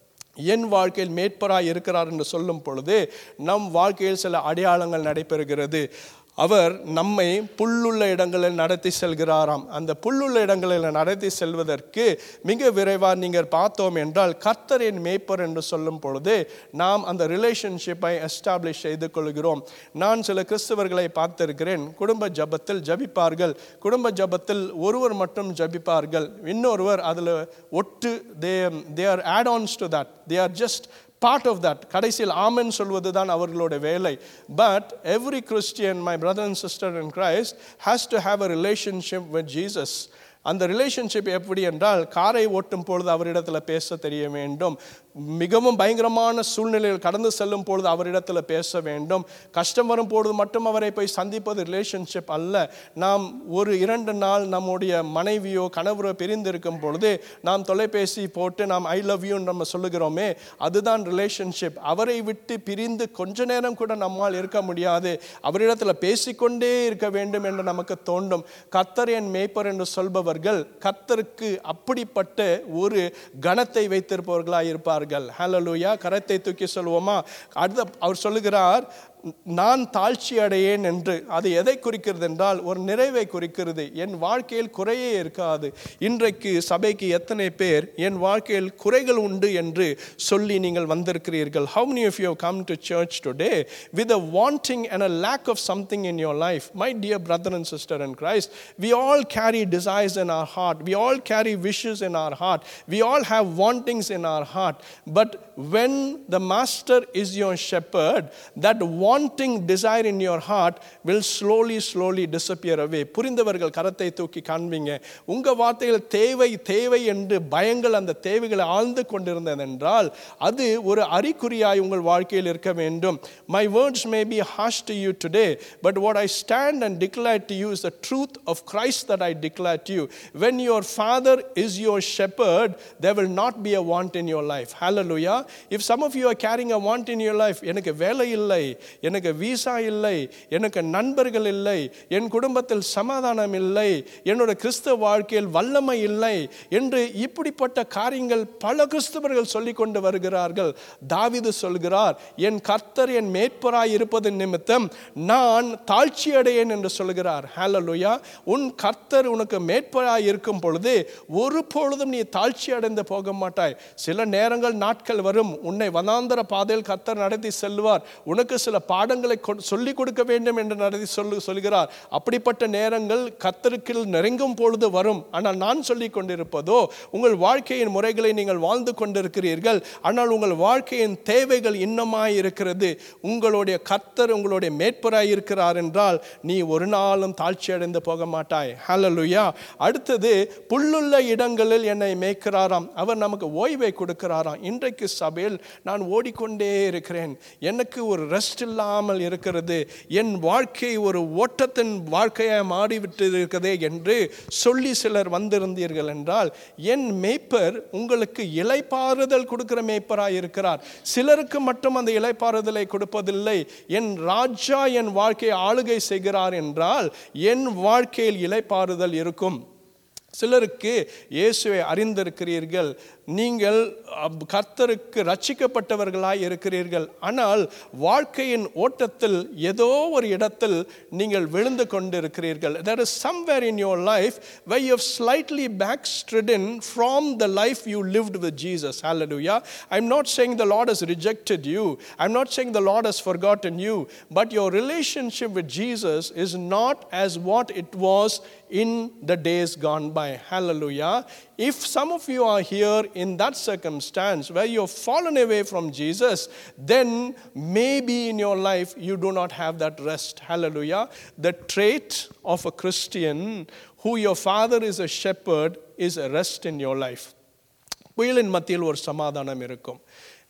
என் வாழ்க்கையில் மேற்பராய் இருக்கிறார் என்று சொல்லும் பொழுது நம் வாழ்க்கையில் சில அடையாளங்கள் நடைபெறுகிறது அவர் நம்மை புல்லுள்ள இடங்களில் நடத்தி செல்கிறாராம் அந்த புல்லுள்ள இடங்களில் நடத்தி செல்வதற்கு மிக விரைவாக நீங்கள் பார்த்தோம் என்றால் கர்த்தரின் மேய்ப்பர் என்று சொல்லும் பொழுது நாம் அந்த ரிலேஷன்ஷிப்பை எஸ்டாப்ளிஷ் செய்து கொள்கிறோம் நான் சில கிறிஸ்தவர்களை பார்த்திருக்கிறேன் குடும்ப ஜபத்தில் ஜபிப்பார்கள் குடும்ப ஜபத்தில் ஒருவர் மட்டும் ஜபிப்பார்கள் இன்னொருவர் அதில் ஒட்டு they they are add ons to that they are just part of that கடைசியில் ஆமென் சொல்வது தான் அவர்களோட வேலை but every Christian my brother and sister in Christ has to have a relationship with Jesus அந்த ரிலேஷன்ஷிப் எப்படி என்றால் காரை ஓட்டும் பொழுது அவரிடத்தில் பேச தெரிய வேண்டும் மிகவும் பயங்கரமான சூழ்நிலையில் கடந்து செல்லும் பொழுது அவரிடத்தில் பேச வேண்டும் கஷ்டம் வரும் பொழுது மட்டும் அவரை போய் சந்திப்பது ரிலேஷன்ஷிப் அல்ல நாம் ஒரு இரண்டு நாள் நம்முடைய மனைவியோ கணவரோ பிரிந்திருக்கும் பொழுது நாம் தொலைபேசி போட்டு நாம் ஐ லவ் யூ நம்ம சொல்லுகிறோமே அதுதான் ரிலேஷன்ஷிப் அவரை விட்டு பிரிந்து கொஞ்ச நேரம் கூட நம்மால் இருக்க முடியாது அவரிடத்தில் பேசிக்கொண்டே இருக்க வேண்டும் என்று நமக்கு தோண்டும் கத்தர் என் மேய்ப்பர் என்று சொல்பவர்கள் கத்தருக்கு அப்படிப்பட்ட ஒரு கணத்தை வைத்திருப்பவர்களாக இருப்பார்கள் ஹalleluya கரத்தை தூக்கி சொல்வோமா அடுத்த அவர் சொல்லுகிறார் நான் தாழ்ச்சி அடையேன் என்று அது எதை குறிக்கிறது என்றால் ஒரு நிறைவை குறிக்கிறது என் வாழ்க்கையில் குறையே இருக்காது இன்றைக்கு சபைக்கு எத்தனை பேர் என் வாழ்க்கையில் குறைகள் உண்டு என்று சொல்லி நீங்கள் வந்திருக்கிறீர்கள் how many of you have come to church today with a wanting and a lack of something in your life my dear brother and sister in Christ we all carry desires in our heart we all carry wishes in our heart we all have wantings in our heart but when the master is your shepherd that wanting desire in your heart will slowly slowly disappear away புரிந்தவர்கள் கரத்தை தூக்கி காண்பீங்க உங்க வார்த்தைகள் தேவை தேவை என்று பயங்கள் அந்த தேவைகளை ஆழ்ந்து கொண்டிருந்தது என்றால் அது ஒரு அறிகுறியாய் உங்கள் வாழ்க்கையில் இருக்க வேண்டும் my words may be harsh to you today but what i stand and declare to you is the truth of christ that i declare to you when your father is your shepherd there will not be a want in your life hallelujah if some of you are carrying a want in your life எனக்கு வேலை இல்லை எனக்கு visa இல்லை எனக்கு நண்பர்கள் இல்லை என் குடும்பத்தில் சமாதானம் இல்லை என்னோட கிறிஸ்தவ வாழ்க்கையில் வல்லமை இல்லை என்று இப்படிப்பட்ட காரியங்கள் பல கிறிஸ்தவர்கள் சொல்லிக் கொண்டு வருகிறார்கள் தாவிது சொல்கிறார் என் கர்த்தர் என் மேற்பராய் இருப்பது நிமித்தம் நான் தாழ்ச்சி அடையேன் என்று சொல்கிறார் ஹalleluya உன் கர்த்தர் உனக்கு மேற்பராய் இருக்கும் பொழுது ஒரு பொழுதும் நீ தாழ்ச்சி அடைந்து போக மாட்டாய் சில நேரங்கள் நாட்கள் வரும் உன்னை வனாந்தர பாதையில் கர்த்தர் நடத்தி செல்வார் உனக்கு சில பாடங்களை கொ- சொல்லிக் கொடுக்க வேண்டும் என்று நடத்தி சொல்லு சொல்கிறார் அப்படிப்பட்ட நேரங்கள் கர்த்தருக்கு நெருங்கும் பொழுது வரும் ஆனால் நான் சொல்லிக் கொண்டிருப்பதோ உங்கள் வாழ்க்கையின் முறைகளை நீங்கள் வாழ்ந்து கொண்டிருக்கிறீர்கள் ஆனால் உங்கள் வாழ்க்கையின் தேவைகள் இன்னமாய் இருக்கிறது உங்களுடைய கர்த்தர் உங்களுடைய மேற்பராய் இருக்கிறார் என்றால் நீ ஒரு நாளும் தாழ்ச்சி அடைந்து போக மாட்டாய் ஹalleluya அடுத்தது புல்லுள்ள இடங்களில் என்னை மேய்க்கிறாராம் அவர் நமக்கு ஓய்வை கொடுக்கிறாராம் இன்றைக்கு சபையில் நான் ஓடிக்கொண்டே இருக்கிறேன் எனக்கு ஒரு ரெஸ்ட் இல்லாமல் இருக்கிறது என் வாழ்க்கை ஒரு ஓட்டத்தின் வாழ்க்கையாக மாறிவிட்டு இருக்கிறதே என்று சொல்லி சிலர் வந்திருந்தீர்கள் என்றால் என் மேய்ப்பர் உங்களுக்கு இலைப்பாறுதல் கொடுக்கிற மேய்ப்பராய் இருக்கிறார் சிலருக்கு மட்டும் அந்த இலைப்பாறுதலை கொடுப்பதில்லை என் ராஜா என் வாழ்க்கையை ஆளுகை செய்கிறார் என்றால் என் வாழ்க்கையில் இலைப்பாறுதல் இருக்கும் சிலருக்கு இயேசுவை அறிந்திருக்கிறீர்கள் நீங்கள் அப்- கர்த்தருக்கு ரட்சிக்கப்பட்டவர்களாய் இருக்கிறீர்கள் ஆனால் வாழ்க்கையின் ஓட்டத்தில் ஏதோ ஒரு இடத்தில் நீங்கள் விழுந்து கொண்டிருக்கிறீர்கள் there is somewhere in your life where you have slightly backstridden from the life you lived with Jesus hallelujah i'm not saying the lord has rejected you i'm not saying the lord has forgotten you but your relationship with Jesus is not as what it was in the days gone by hallelujah if some of you are here in that circumstance where you've fallen away from Jesus, then maybe in your life you do not have that rest. Hallelujah. The trait of a Christian who your father is a shepherd is a rest in your life. புயலின் மத்தியில் ஒரு சமாதானம் இருக்கும்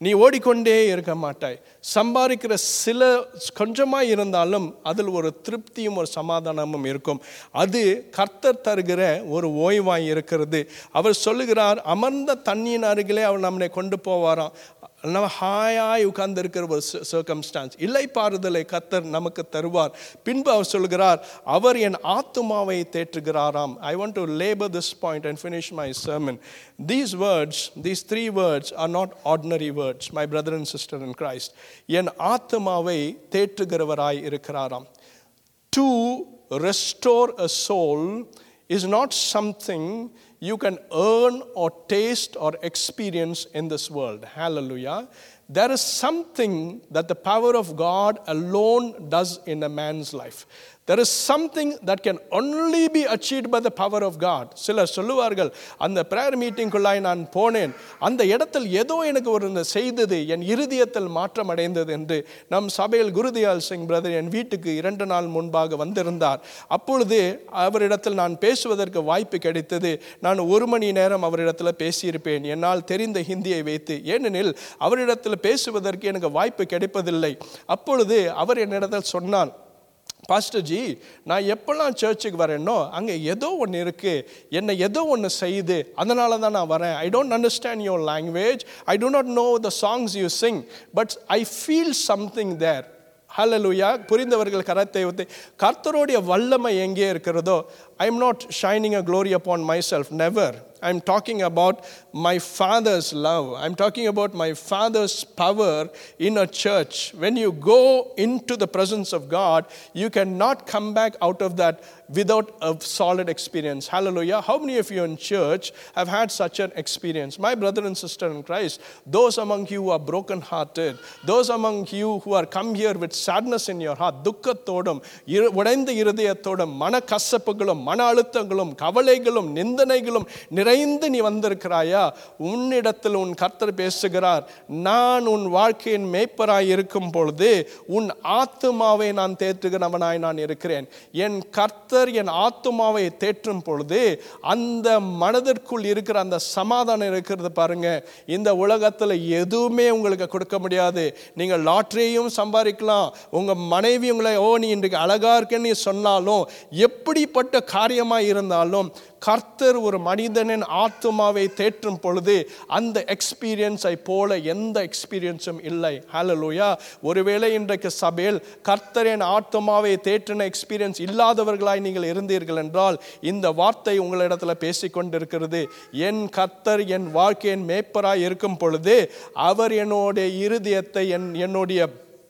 நீ ஓடிக்கொண்டே இருக்க மாட்டாய் சம்பாதிக்கிற சில கொஞ்சமாக இருந்தாலும் அதில் ஒரு திருப்தியும் ஒரு சமாதானமும் இருக்கும் அது கர்த்தர் தருகிற ஒரு ஓய்வாய் இருக்கிறது அவர் சொல்லுகிறார் அமர்ந்த தண்ணியின் அருகிலே அவர் நம்மை கொண்டு போவாராம் நம்ம ஹாயாய் உட்கார்ந்து இருக்கிற ஒரு சர்க்கம்ஸ்டான்ஸ் இல்லை பாறுதலை கத்தர் நமக்கு தருவார் பின்பு அவர் சொல்கிறார் அவர் என் ஆத்துமாவை தேற்றுகிறாராம் I want to labour this point and finish my sermon these words these three words are not ordinary words my brother and sister in Christ என் ஆத்துமாவை தேற்றுகிறவராய் இருக்கிறாராம் to restore a soul is not something you can earn or taste or experience in this world. Hallelujah. There is something that the power of God alone does in a man's life. There is something that can only be achieved by the power of God. சிலர் சொல்லுவார்கள் அந்த prayer மீட்டிங்குள்ளாய் நான் போனேன் அந்த இடத்தில் ஏதோ எனக்கு ஒரு இந்த செய்தது என் இருதயத்தில் மாற்றம் அடைந்தது என்று நம் சபையில் குருதயால் சிங் பிரதர் என் வீட்டுக்கு இரண்டு நாள் முன்பாக வந்திருந்தார் அப்பொழுது அவரிடத்தில் நான் பேசுவதற்கு வாய்ப்பு கிடைத்தது நான் ஒரு மணி நேரம் அவரிடத்தில் பேசியிருப்பேன் என்னால் தெரிந்த ஹிந்தியை வைத்து ஏனெனில் அவரிடத்தில் பேசுவதற்கு எனக்கு வாய்ப்பு கிடைப்பதில்லை அப்பொழுது அவர் என்னிடத்தில் சொன்னான் பாஸ்டர் ஜி நான் எப்பெல்லாம் சர்ச்சுக்கு வரேனோ அங்கே ஏதோ ஒன்று இருக்குது என்னை ஏதோ ஒன்று செய்யுது அதனால தான் நான் வரேன் I don't understand your language I do not know the songs you sing but I feel something there hallelujah புரிந்தவர்கள் கரத்தை ஒத்தி கர்த்தருடைய வல்லமை எங்கே இருக்கிறதோ I am not shining a glory upon myself never I'm talking about my father's love. I'm talking about my father's power in a church. When you go into the presence of God, you cannot come back out of that without a solid experience. Hallelujah. How many of you in church have had such an experience? My brother and sister in Christ, those among you who are broken-hearted, those among you who are come here with sadness in your heart, துக்கத்தோடும் இரு- உடைந்த இருதயத்தோடும் மன கசப்புகளும் மன அழுத்தங்களும் கவலைகளும் நிந்தனைகளும் நிறைந்து நீ வந்திருக்கிறாயா உன்னிடத்தில் உன் கர்த்தர் பேசுகிறார் நான் உன் வாழ்க்கையின் மேய்ப்பராய் இருக்கும் பொழுது உன் ஆத்துமாவை நான் தேற்றுகிறவனாய் நான் இருக்கிறேன் என் கர்த்தர் என் ஆத்துமாவை தேற்றும் பொழுது அந்த மனதிற்குள் இருக்கிற அந்த சமாதானம் இருக்கிறது பாருங்க இந்த உலகத்தில் எதுவுமே உங்களுக்கு கொடுக்க முடியாது நீங்கள் லாட்டரியும் சம்பாதிக்கலாம் உங்க மனைவி உங்களை ஓ நீ இன்றைக்கு அழகா இருக்கேன்னு நீ சொன்னாலும் எப்படிப்பட்ட காரியமாக இருந்தாலும் கர்த்தர் ஒரு மனிதனின் ஆத்துமாவை தேற்றும் பொழுது அந்த எக்ஸ்பீரியன்ஸை போல எந்த எக்ஸ்பீரியன்ஸும் இல்லை ஹalleluya ஒருவேளை இன்றைக்கு சபையில் கர்த்தரின் ஆத்துமாவை தேற்றின எக்ஸ்பீரியன்ஸ் இல்லாதவர்களாய் நீங்கள் இருந்தீர்கள் என்றால் இந்த வார்த்தை உங்களிடத்தில் பேசிக்கொண்டிருக்கிறது என் கர்த்தர் என் வாழ்க்கையின் மேய்ப்பராய் இருக்கும் பொழுது அவர் என்னுடைய இருதயத்தை என் என்னுடைய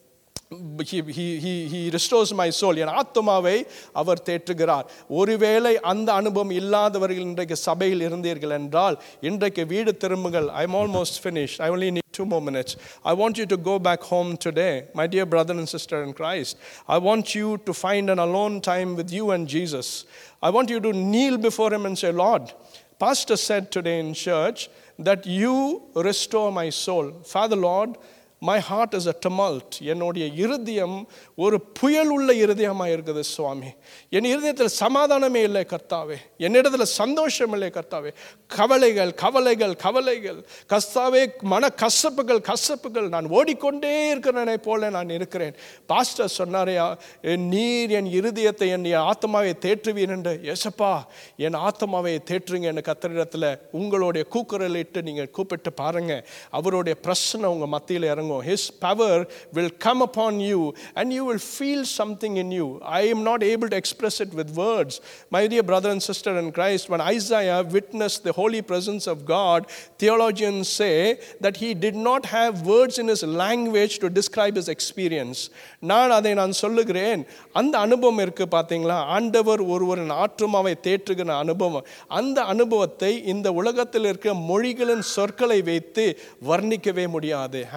he, he, he, he restores my soul என் ஆத்துமாவை அவர் தேற்றுகிறார் ஒருவேளை அந்த அனுபவம் இல்லாதவர்கள் இன்றைக்கு சபையில் இருந்தீர்கள் என்றால் இன்றைக்கு வீடு திரும்புங்கள் I am almost finish I only need two more minutes I want you to go back home today my dear brother and sister in Christ I want you to find an alone time with you and Jesus I want you to kneel before him and say Lord pastor said today in church that you restore my soul Father Lord my heart is a tumult என்னுடைய இருதயம் ஒரு புயல் உள்ள இருதயமாக இருக்குது சுவாமி என் இருதயத்தில் சமாதானமே இல்லை கர்த்தாவே என்னிடத்தில் சந்தோஷம் இல்லை கர்த்தாவே கவலைகள் கவலைகள் கவலைகள் கஸ்தாவே மன கசப்புகள் கசப்புகள் நான் ஓடிக்கொண்டே இருக்கிறனை போல நான் இருக்கிறேன் பாஸ்டர் சொன்னாரே "என் நீர் என் இருதயத்தை என் ஆத்மாவை தேற்றுவீர் என்று எசப்பா என் ஆத்மாவை தேற்றுங்க என்று கத்தரிடத்தில் உங்களுடைய கூக்குரலிட்டு நீங்கள் கூப்பிட்டு பாருங்க அவருடைய பிரச்சனை உங்க மத்தியில் இறங்கும் his power will come upon you and you will feel something in you i am not able to express it with words my dear brother and sister in christ when isaiah witnessed the holy presence of god theologians say that he did not have words in his language to describe his experience நான் அதை நான் சொல்லுகிறேன் அந்த அனுபவம் இருக்கு பார்த்தீங்களா ஆண்டவர் ஒருவரின் ஆற்றுமாவை தேற்றுகிற அனுபவம் அந்த அனுபவத்தை இந்த உலகத்தில் இருக்கிற மொழிகளின் சொற்களை வைத்து வர்ணிக்கவே முடியாது ஹalleluya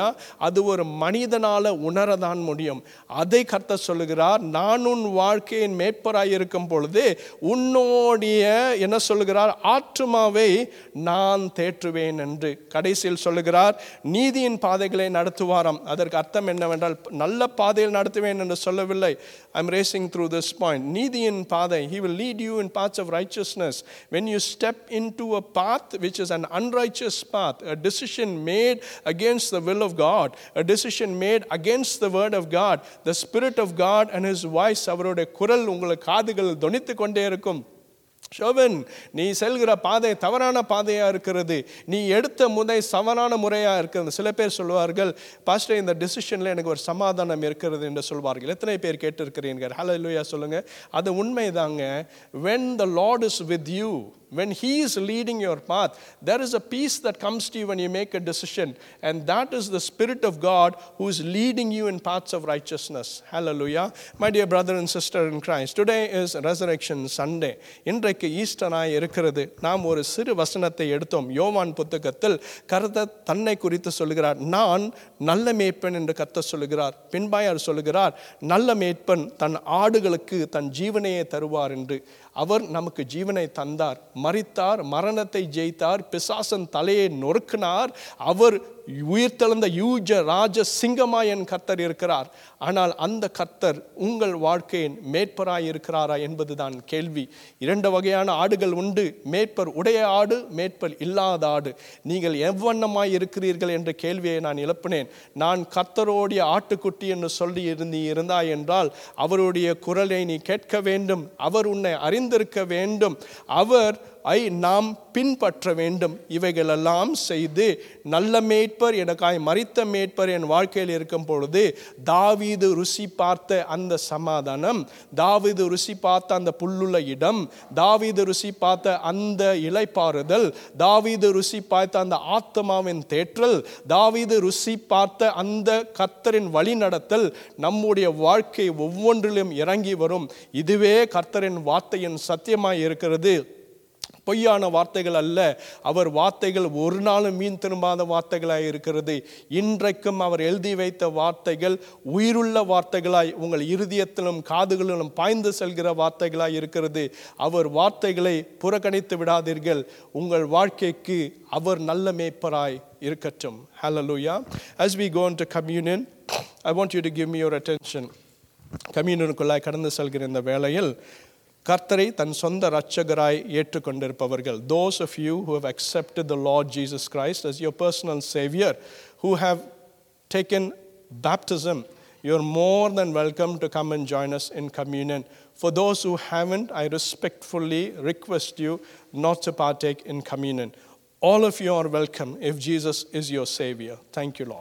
ஹalleluya அது ஒரு மனிதனால உணரதான் முடியும் அதை கர்த்தர் சொல்லுகிறார் நான் உன் வாழ்க்கையின் மேய்ப்பராய் இருக்கும் பொழுது உன்னோடைய என்ன சொல்லுகிறார் ஆற்றுமாவை நான் தேற்றுவேன் என்று கடைசியில் சொல்லுகிறார் நீதியின் பாதைகளை நடத்துவாராம் அதற்கு அர்த்தம் என்னவென்றால் நல்ல பாதையில் நடத்துவேன் என்று சொல்லவில்லை I am racing through this point நீதியின் பாதை he will lead you in paths of righteousness when you step into a path which is an unrighteous path a decision made against the will of god a decision made against the word of god the spirit of god and his voice அவருடைய குரல் உங்களுக்கு காதுகள் தொனித்து கொண்டே இருக்கும் ஷோபன் நீ செல்கிற பாதை தவறான பாதையா இருக்கிறது நீ எடுத்த முறை சவரான முறையா இருக்கிறது சில பேர் சொல்லுவார்கள் பாஸ்டர் இந்த டிசிஷன்ல எனக்கு ஒரு சமாதானம் இருக்கிறது என்று சொல்வார்கள் எத்தனை பேர் கேட்டிருக்கிறீர்கள் ஹலோ இல்லையா சொல்லுங்க அது உண்மைதாங்க when the lord is with you when he is leading your path there is a peace that comes to you when you make a decision and that is the spirit of god who is leading you in paths of righteousness hallelujah my dear brother and sister in christ today is resurrection sunday இன்றைக்கு ஈஸ்டராய் இருக்கிறது நாம் ஒரு சிறு வசனத்தை எடுத்தோம் யோவான் புத்தகத்தில் கருத தன்னை குறித்து சொல்லுகிறார் நான் நல்ல மேய்ப்பன் என்று கர்த்தர் சொல்லுகிறார் பின்பாயார் சொல்லுகிறார் நல்ல மேய்ப்பன் தன் ஆடுகளுக்கு தன் ஜீவனையே தருவார் என்று அவர் நமக்கு ஜீவனை தந்தார் மரித்தார் மரணத்தை ஜெயித்தார் பிசாசன் தலையை நொறுக்கினார் அவர் உயிர்த்தெழுந்த யூஜ ராஜ சிங்கமாய் என் கர்த்தர் இருக்கிறார் ஆனால் அந்த கர்த்தர் உங்கள் வாழ்க்கையின் மேற்பராய் இருக்கிறாரா என்பதுதான் கேள்வி இரண்டு வகையான ஆடுகள் உண்டு மேற்பர் உடைய ஆடு மேற்பர் இல்லாத ஆடு நீங்கள் எவ்வண்ணமாய் இருக்கிறீர்கள் என்ற கேள்வியை நான் எழுப்பினேன் நான் கர்த்தரோடைய ஆட்டுக்குட்டி என்று சொல்லி இருந்து இருந்தாய் என்றால் அவருடைய குரலை நீ கேட்க வேண்டும் அவர் உன்னை அறிந்திருக்க வேண்டும் அவர் ஐ நாம் பின்பற்ற வேண்டும் இவைகளெல்லாம் செய்து நல்ல மேய்ப்பர் எனக்காய் மறித்த மேய்ப்பர் என் வாழ்க்கையில் இருக்கும் பொழுது தாவீது ருசி பார்த்த அந்த சமாதானம் தாவீது ருசி பார்த்த அந்த புல்லுள்ள இடம் தாவீது ருசி பார்த்த அந்த இலைப்பாறுதல் தாவீது ருசி பார்த்த அந்த ஆத்மாவின் தேற்றல் தாவீது ருசி பார்த்த அந்த கர்த்தரின் வழி நடத்தல் நம்முடைய வாழ்க்கை ஒவ்வொன்றிலும் இறங்கி வரும் இதுவே கர்த்தரின் வார்த்தையின் சத்தியமாய் இருக்கிறது பொய்யான வார்த்தைகள் அல்ல அவர் வார்த்தைகள் ஒரு நாளும் மீன் திரும்பாத வார்த்தைகளாய் இருக்கிறது இன்றைக்கும் அவர் எழுதி வைத்த வார்த்தைகள் உயிருள்ள வார்த்தைகளாய் உங்கள் இருதயத்திலும் காதுகளிலும் பாய்ந்து செல்கிற வார்த்தைகளாய் இருக்கிறது அவர் வார்த்தைகளை புறக்கணித்து விடாதீர்கள் உங்கள் வாழ்க்கைக்கு அவர் நல்ல மேய்ப்பராய் இருக்கட்டும் hallelujah as we go into communion i want you to give me your attention கம்யூனியனுக்குள்ளாய் கடந்து செல்கிற இந்த வேளையில் கர்த்தரை தன் சொந்த இரட்சகராய் ஏற்றுக்கொண்டிருப்பவர்கள் those of you who have accepted the Lord Jesus Christ as your personal savior who have taken baptism you're more than welcome to come and join us in communion for those who haven't I respectfully request you not to partake in communion all of you are welcome if Jesus is your savior thank you Lord